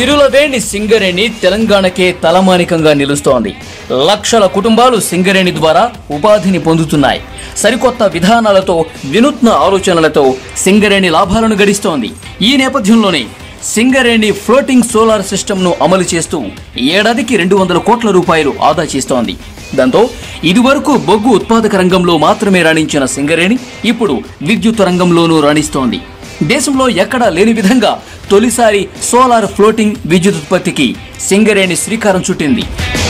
సిరులవేణి సింగరేణి తెలంగాణకే తలమానికంగా నిలుస్తోంది లక్షల కుటుంబాలు సింగరేణి ద్వారా ఉపాధిని పొందుతున్నాయి సరికొత్త విధానాలతో వినూత్న ఆలోచనలతో సింగరేణి లాభాలను గడిస్తోంది ఈ నేపథ్యంలోనే సింగరేణి ఫ్లోటింగ్ సోలార్ సిస్టమ్ను అమలు చేస్తూ ఏడాదికి రెండు వందల కోట్ల రూపాయలు ఆదా చేస్తోంది దాంతో ఇదివరకు బొగ్గు ఉత్పాదక రంగంలో మాత్రమే రాణించిన సింగరేణి ఇప్పుడు విద్యుత్ రంగంలోనూ రాణిస్తోంది దేశంలో ఎక్కడా లేని విధంగా తొలిసారి సోలార్ ఫ్లోటింగ్ విద్యుత్ ఉత్పత్తికి సింగరేణి శ్రీకారం చుట్టింది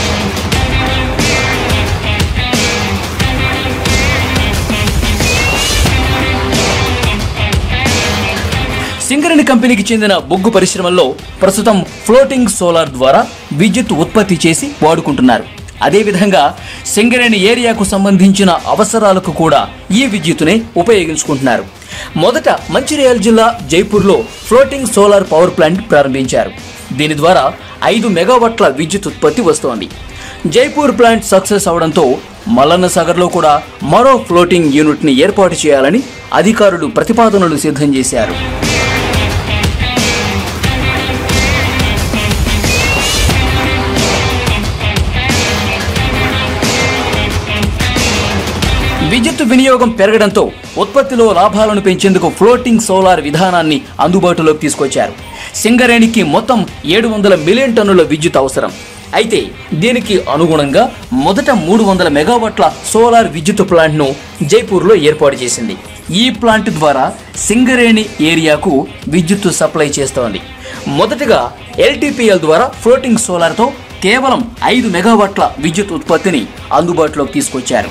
సింగరేణి కంపెనీకి చెందిన బొగ్గు పరిశ్రమల్లో ప్రస్తుతం ఫ్లోటింగ్ సోలార్ ద్వారా విద్యుత్ ఉత్పత్తి చేసి వాడుకుంటున్నారు అదేవిధంగా సింగరేణి ఏరియాకు సంబంధించిన అవసరాలకు కూడా ఈ విద్యుత్తునే ఉపయోగించుకుంటున్నారు మొదట మంచిర్యాల జిల్లా జైపూర్లో ఫ్లోటింగ్ సోలార్ పవర్ ప్లాంట్ ప్రారంభించారు దీని ద్వారా ఐదు మెగావాట్ల విద్యుత్ ఉత్పత్తి వస్తోంది జైపూర్ ప్లాంట్ సక్సెస్ అవడంతో మల్లన్న సాగర్లో కూడా మరో ఫ్లోటింగ్ యూనిట్ని ఏర్పాటు చేయాలని అధికారులు ప్రతిపాదనలు సిద్ధం చేశారు విద్యుత్ వినియోగం పెరగడంతో ఉత్పత్తిలో లాభాలను పెంచేందుకు ఫ్లోటింగ్ సోలార్ విధానాన్ని అందుబాటులోకి తీసుకొచ్చారు సింగరేణికి మొత్తం ఏడు వందల మిలియన్ టన్నుల విద్యుత్ అవసరం అయితే దీనికి అనుగుణంగా మొదట మూడు వందల మెగావాట్ల సోలార్ విద్యుత్ ప్లాంట్ను జైపూర్లో ఏర్పాటు చేసింది ఈ ప్లాంట్ ద్వారా సింగరేణి ఏరియాకు విద్యుత్ సప్లై చేస్తోంది మొదటగా ఎల్టీపీఎల్ ద్వారా ఫ్లోటింగ్ సోలార్తో కేవలం ఐదు మెగావాట్ల విద్యుత్ ఉత్పత్తిని అందుబాటులోకి తీసుకొచ్చారు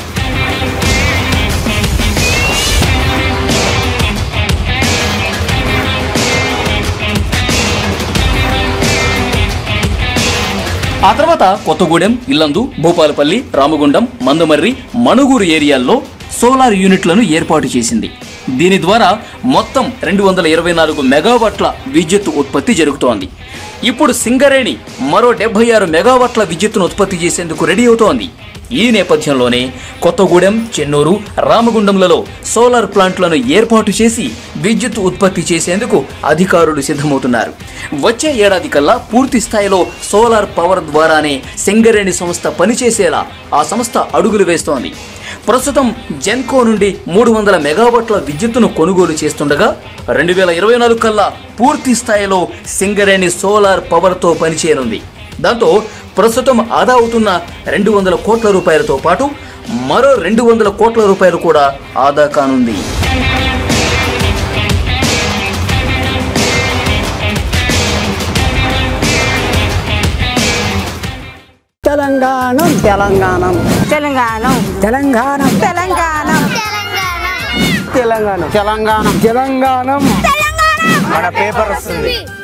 ఆ తర్వాత కొత్తగూడెం ఇల్లందు భూపాలపల్లి రామగుండం మందమర్రి మణుగూరు ఏరియాల్లో సోలార్ యూనిట్లను ఏర్పాటు చేసింది దీని ద్వారా మొత్తం రెండు వందల ఇరవై నాలుగు మెగావాట్ల విద్యుత్ ఉత్పత్తి జరుగుతోంది ఇప్పుడు సింగరేణి మరో డెబ్బై ఆరు మెగావాట్ల విద్యుత్తును ఉత్పత్తి చేసేందుకు రెడీ అవుతోంది ఈ నేపథ్యంలోనే కొత్తగూడెం చెన్నూరు రామగుండంలలో సోలార్ ప్లాంట్లను ఏర్పాటు చేసి విద్యుత్ ఉత్పత్తి చేసేందుకు అధికారులు సిద్ధమవుతున్నారు వచ్చే ఏడాది కల్లా పూర్తి స్థాయిలో సోలార్ పవర్ ద్వారానే సింగరేణి సంస్థ పనిచేసేలా ఆ సంస్థ అడుగులు వేస్తోంది ప్రస్తుతం జెన్కో నుండి మూడు వందల మెగావాట్ల విద్యుత్తును కొనుగోలు చేస్తుండగా రెండు వేల ఇరవై నాలుగు కల్లా పూర్తి స్థాయిలో సింగరేణి సోలార్ పవర్తో పనిచేయనుంది దాంతో ప్రస్తుతం ఆదా అవుతున్న రెండు వందల కోట్ల రూపాయలతో పాటు మరో రెండు వందల కోట్ల రూపాయలు కూడా ఆదా కానుంది తెలంగాణం తెలంగాణం తెలంగాణ తెలంగాణం తెలంగాణ తెలంగాణం తెలంగాణం తెలంగాణం మన పేపర్ వస్తుంది